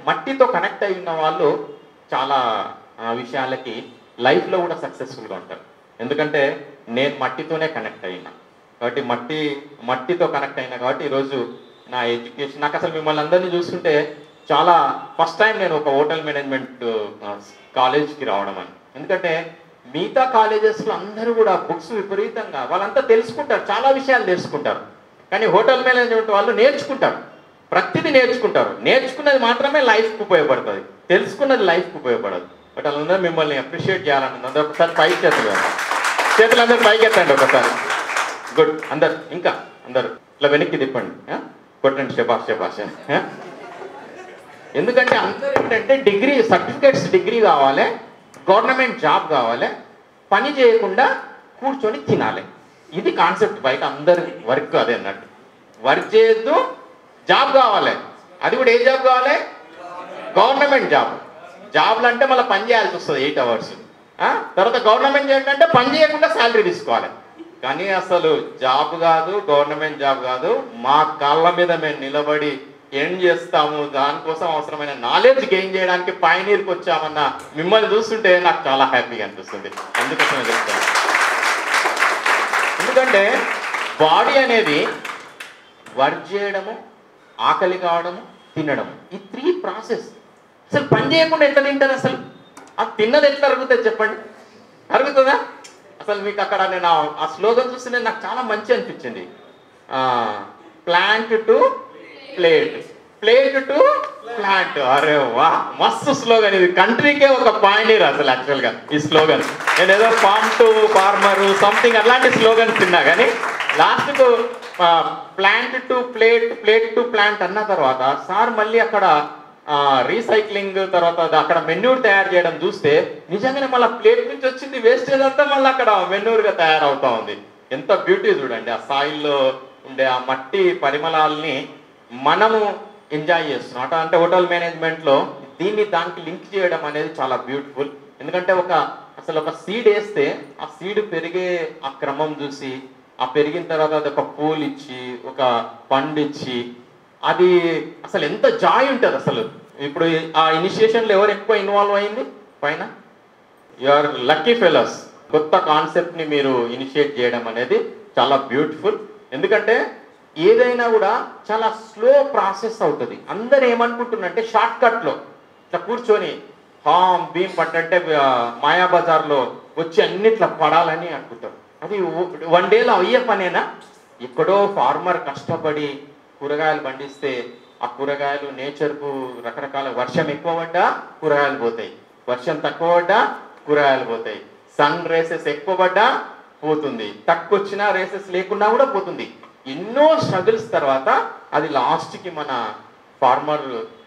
మట్టితో కనెక్ట్ అయి ఉన్న వాళ్ళు చాలా ఆ, విషయాలకి లైఫ్లో కూడా సక్సెస్ఫుల్గా ఉంటారు ఎందుకంటే నేను మట్టితోనే కనెక్ట్ అయినా కాబట్టి మట్టి మట్టితో కనెక్ట్ అయినా కాబట్టి ఈరోజు నా ఎడ్యుకేషన్ నాకు అసలు మిమ్మల్ని అందరినీ చూస్తుంటే చాలా ఫస్ట్ టైం నేను ఒక హోటల్ మేనేజ్మెంట్ కాలేజ్కి రావడం అని ఎందుకంటే మిగతా కాలేజెస్లో అందరూ కూడా బుక్స్ విపరీతంగా వాళ్ళంతా తెలుసుకుంటారు చాలా విషయాలు తెలుసుకుంటారు కానీ హోటల్ మేనేజ్మెంట్ వాళ్ళు నేర్చుకుంటారు ప్రతిదీ నేర్చుకుంటారు నేర్చుకున్నది మాత్రమే లైఫ్కి ఉపయోగపడుతుంది తెలుసుకున్నది లైఫ్కి ఉపయోగపడదు బట్ వాళ్ళందరూ మిమ్మల్ని అప్రిషియేట్ చేయాలని అందరూ ఒకసారి పైకి చేతులు చేతులు అందరూ పైకి ఎత్తండి ఒకసారి గుడ్ అందరు ఇంకా అందరు ఇట్లా వెనక్కి తిప్పండి ఆ? కొట్టండి శబాష్ శబాష్ ఆ? ఎందుకంటే అందరూ ఏంటంటే డిగ్రీ సర్టిఫికేట్స్ డిగ్రీ కావాలి గవర్నమెంట్ జాబ్ కావాలి పని చేయకుండా కూర్చొని తినాలి ఇది కాన్సెప్ట్ బయట అందరి వర్క్ అదే అన్నట్టు వర్క్ చేయొద్దు జాబ్ కావాలి అది కూడా ఏ జాబ్ కావాలి గవర్నమెంట్ జాబ్ జాబ్లు అంటే మళ్ళీ పని చేయాల్సి వస్తుంది ఎయిట్ అవర్స్ తర్వాత గవర్నమెంట్ జాబ్ అంటే పని చేయకుండా శాలరీ తీసుకోవాలి కానీ అసలు జాబ్ కాదు గవర్నమెంట్ జాబ్ కాదు మా కాళ్ళ మీద మేము నిలబడి ఏం చేస్తాము దానికోసం అవసరమైన నాలెడ్జ్ గెయిన్ చేయడానికి పైనీర్కి వచ్చామన్న మిమ్మల్ని చూస్తుంటే నాకు చాలా హ్యాపీగా అనిపిస్తుంది అందుకోసమే చెప్తాను ఎందుకంటే బాడీ అనేది వర్క్ చేయడము ఆకలి కావడము తినడము ఈ త్రీ ప్రాసెస్ అసలు పని చేయకుండా ఎట్లా తింటారు అసలు ఆ తిన్నది ఎట్లా అరుగుతుంది చెప్పండి అరుగుతుందా అసలు మీకు అక్కడ నేను ఆ- ఆ స్లోగన్ చూస్తే నాకు చాలా మంచి అనిపించింది plant to plate plate to plant అరే వా మస్తు స్లోగన్ ఇది కంట్రీకే ఒక పాయింట్ అసలు యాక్చువల్గా ఈ స్లోగన్ నేను ఏదో ఫార్మ్ టు ఫార్మర్ సంథింగ్ అలాంటి స్లోగన్స్ తిన్నా కానీ లాస్ట్కు plant to plate plate to plant అన్న తర్వాత సార్ మళ్ళీ అక్కడ రీసైక్లింగ్ తర్వాత అది అక్కడ మెన్యూర్ తయారు చేయడం చూస్తే నిజంగానే మళ్ళీ ప్లేట్ నుంచి వచ్చింది వేస్టేజ్ అంతా మళ్ళీ అక్కడ మెన్యూర్గా తయారవుతా ఉంది ఎంత బ్యూటీ చూడండి ఆ సాయిల్లో ఉండే ఆ మట్టి పరిమళాలని మనము ఎంజాయ్ చేస్తున్నాం అట అంటే హోటల్ మేనేజ్మెంట్లో దీన్ని దానికి లింక్ చేయడం అనేది చాలా బ్యూటిఫుల్ ఎందుకంటే ఒక అసలు ఒక సీడ్ వేస్తే ఆ సీడ్ పెరిగే ఆ క్రమం చూసి ఆ పెరిగిన తర్వాత అది ఒక పూలు ఇచ్చి ఒక పండు ఇచ్చి అది అసలు ఎంత జాయ్ ఉంటుంది అసలు ఇప్పుడు ఆ ఇనిషియేషన్లో ఎవరు ఎక్కువ ఇన్వాల్వ్ అయింది పైన ఆర్ లక్కీ ఫెలోస్ కొత్త కాన్సెప్ట్ని మీరు ఇనిషియేట్ చేయడం అనేది చాలా బ్యూటిఫుల్ ఎందుకంటే ఏదైనా కూడా చాలా స్లో ప్రాసెస్ అవుతుంది అందరు ఏమనుకుంటున్నారంటే షార్ట్ కట్లో ఇట్లా కూర్చొని హామ్ భీమ్ పట్టంటే ఆ, మాయా బజార్లో వచ్చి అన్నిట్లా పడాలని అనుకుంటారు అది వన్ డేలో అయ్యే పనేనా ఎక్కడో ఫార్మర్ కష్టపడి కూరగాయలు పండిస్తే ఆ కూరగాయలు నేచర్కు రకరకాల వర్షం ఎక్కువ పడ్డా కూరగాయలు పోతాయి వర్షం తక్కువ పడ్డా కూరగాయలు పోతాయి సన్ రేసెస్ ఎక్కువ పడ్డా పోతుంది తక్కువ వచ్చినా రేసెస్ లేకున్నా కూడా పోతుంది ఎన్నో స్ట్రగుల్స్ తర్వాత అది లాస్ట్కి మన ఫార్మర్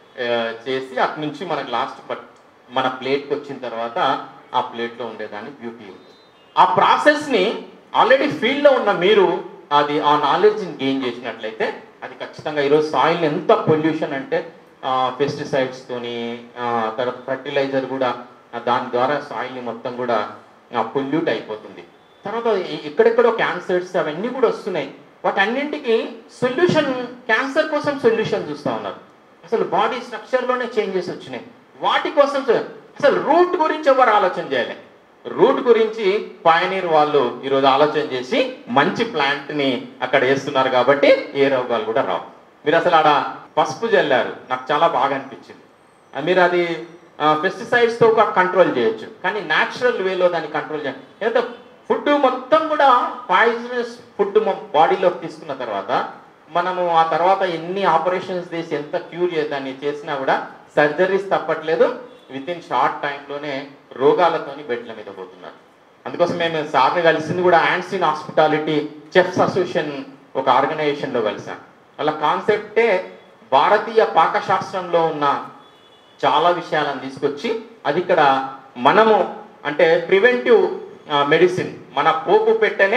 చేసి అటు నుంచి మనకు లాస్ట్ మన ప్లేట్కి వచ్చిన తర్వాత ఆ ప్లేట్లో ఉండేదాన్ని బ్యూటీ ఆ ప్రాసెస్ని ఆల్రెడీ ఫీల్డ్లో ఉన్న మీరు అది ఆ నాలెడ్జ్ని గెయిన్ చేసినట్లయితే అది ఖచ్చితంగా ఈరోజు సాయిల్ ఎంత పొల్యూషన్ అంటే పెస్టిసైడ్స్తోని తర్వాత ఫర్టిలైజర్ కూడా ఆ, దాని ద్వారా సాయిల్ని మొత్తం కూడా పొల్యూట్ అయిపోతుంది తర్వాత ఎ- ఎక్కడెక్కడో క్యాన్సర్స్ అవన్నీ కూడా వస్తున్నాయి వాటన్నింటికి సొల్యూషన్ క్యాన్సర్ కోసం సొల్యూషన్ చూస్తూ ఉన్నారు అసలు బాడీ స్ట్రక్చర్లోనే చేంజెస్ వచ్చినాయి వాటి కోసం స- అసలు రూట్ గురించి ఎవరు ఆలోచన చేయాలి రూట్ గురించి పయనీర్ వాళ్ళు ఈరోజు ఆలోచన చేసి మంచి ప్లాంట్ని అక్కడ వేస్తున్నారు కాబట్టి ఏ రోగాలు కూడా రావు మీరు అసలు ఆడ పసుపు చల్లారు నాకు చాలా బాగా అనిపించింది ఆ, మీరు అది పెస్టిసైడ్స్తో కూడా కంట్రోల్ చేయొచ్చు కానీ న్యాచురల్ వేలో దాన్ని కంట్రోల్ చేయాలి ఎందుకంటే ఫుడ్ మొత్తం కూడా పాయిజనస్ ఫుడ్ బాడీలోకి తీసుకున్న తర్వాత మనము ఆ తర్వాత ఎన్ని ఆపరేషన్స్ చేసి ఎంత క్యూర్ దాన్ని చేసినా కూడా సర్జరీస్ తప్పట్లేదు విత్ ఇన్ షార్ట్ టైంలోనే రోగాలతోని బెడ్ల మీద పోతున్నారు అందుకోసం మేము సార్ని కలిసింది కూడా ఆన్సిన్ హాస్పిటాలిటీ చెఫ్స్ అసోసియేషన్ ఒక ఆర్గనైజేషన్లో కలిసాం వాళ్ళ కాన్సెప్టే భారతీయ పాకశాస్త్రంలో ఉన్న చాలా విషయాలను తీసుకొచ్చి అది ఇక్కడ మనము అంటే ప్రివెంటివ్ మెడిసిన్ మన పోపు పెట్టెనే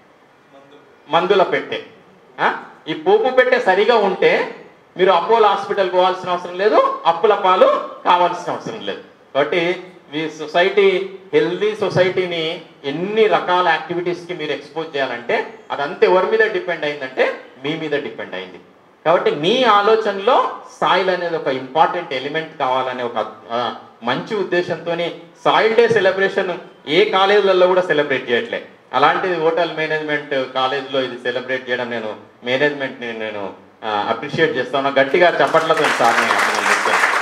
మందుల పెట్టె ఆ? ఈ పోపు పెట్టె సరిగా ఉంటే మీరు అపోలో హాస్పిటల్ పోవాల్సిన అవసరం లేదు అప్పుల పాలు కావాల్సిన అవసరం లేదు కాబట్టి మీ సొసైటీ హెల్దీ సొసైటీని ఎన్ని రకాల యాక్టివిటీస్కి మీరు ఎక్స్పోజ్ చేయాలంటే అదంతా ఎవరి మీద డిపెండ్ అయిందంటే మీ మీద డిపెండ్ అయింది కాబట్టి మీ ఆలోచనలో సాయిల్ అనేది ఒక ఇంపార్టెంట్ ఎలిమెంట్ కావాలనే ఒక ఆ, మంచి ఉద్దేశంతో సాయిల్ డే సెలబ్రేషన్ ఏ కాలేజీలలో కూడా సెలబ్రేట్ చేయట్లే అలాంటిది హోటల్ మేనేజ్మెంట్ కాలేజ్లో ఇది సెలబ్రేట్ చేయడం నేను మేనేజ్మెంట్ని నేను అప్రిషియేట్ చేస్తాను గట్టిగా చప్పట్లతో సార్ నేను అభినందిస్తాను